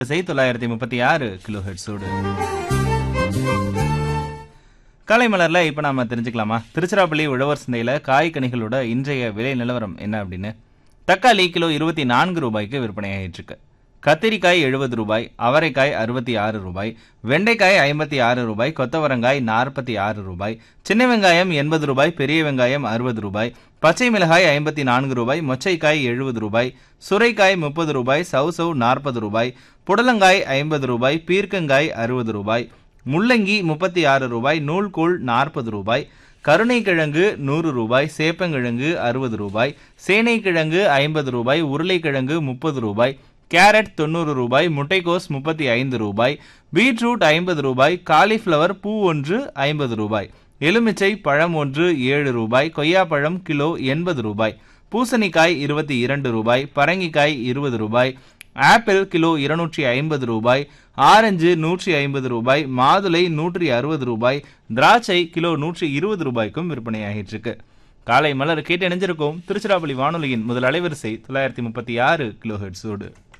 இசை தொள்ளாயிரத்தி முப்பத்தி ஆறு கிலோ ஹெட்ஸோடு காலை மலர்ல இப்ப நாம தெரிஞ்சுக்கலாமா திருச்சிராப்பள்ளி உழவர் சந்தையில காய் கனிகளோட இன்றைய விலை நிலவரம் என்ன அப்படின்னு தக்காளி கிலோ இருபத்தி நான்கு ரூபாய்க்கு விற்பனையாயிட்டு இருக்கு கத்திரிக்காய் எழுபது ரூபாய் அவரைக்காய் அறுபத்தி ஆறு ரூபாய் வெண்டைக்காய் ஐம்பத்தி ஆறு ரூபாய் கொத்தவரங்காய் நாற்பத்தி ஆறு ரூபாய் சின்ன வெங்காயம் எண்பது ரூபாய் பெரிய வெங்காயம் அறுபது ரூபாய் பச்சை மிளகாய் ஐம்பத்தி நான்கு ரூபாய் மொச்சைக்காய் எழுபது ரூபாய் சுரைக்காய் முப்பது ரூபாய் சவுசவ் நாற்பது ரூபாய் புடலங்காய் ஐம்பது ரூபாய் பீர்க்கங்காய் அறுபது ரூபாய் முள்ளங்கி முப்பத்தி ஆறு ரூபாய் நூல்கோல் நாற்பது ரூபாய் கருணைக்கிழங்கு நூறு ரூபாய் சேப்பங்கிழங்கு அறுபது ரூபாய் சேனைக்கிழங்கு ஐம்பது ரூபாய் உருளைக்கிழங்கு முப்பது ரூபாய் கேரட் தொண்ணூறு ரூபாய் முட்டைக்கோஸ் முப்பத்தி ஐந்து ரூபாய் பீட்ரூட் ஐம்பது ரூபாய் காலிஃப்ளவர் பூ ஒன்று ஐம்பது ரூபாய் எலுமிச்சை பழம் ஒன்று ஏழு ரூபாய் கொய்யாப்பழம் கிலோ எண்பது ரூபாய் பூசணிக்காய் இருபத்தி இரண்டு ரூபாய் பரங்கிக்காய் இருபது ரூபாய் ஆப்பிள் கிலோ இருநூற்றி ஐம்பது ரூபாய் ஆரஞ்சு நூற்றி ஐம்பது ரூபாய் மாதுளை நூற்றி அறுபது ரூபாய் திராட்சை கிலோ நூற்றி இருபது ரூபாய்க்கும் விற்பனையாகிட்டு இருக்கு காலை மலர் கேட்டு இணைஞ்சிருக்கும் திருச்சிராப்பள்ளி வானொலியின் முதல் அலைவரிசை தொள்ளாயிரத்தி முப்பத்தி ஆறு கிலோ ஹெட்ஸோடு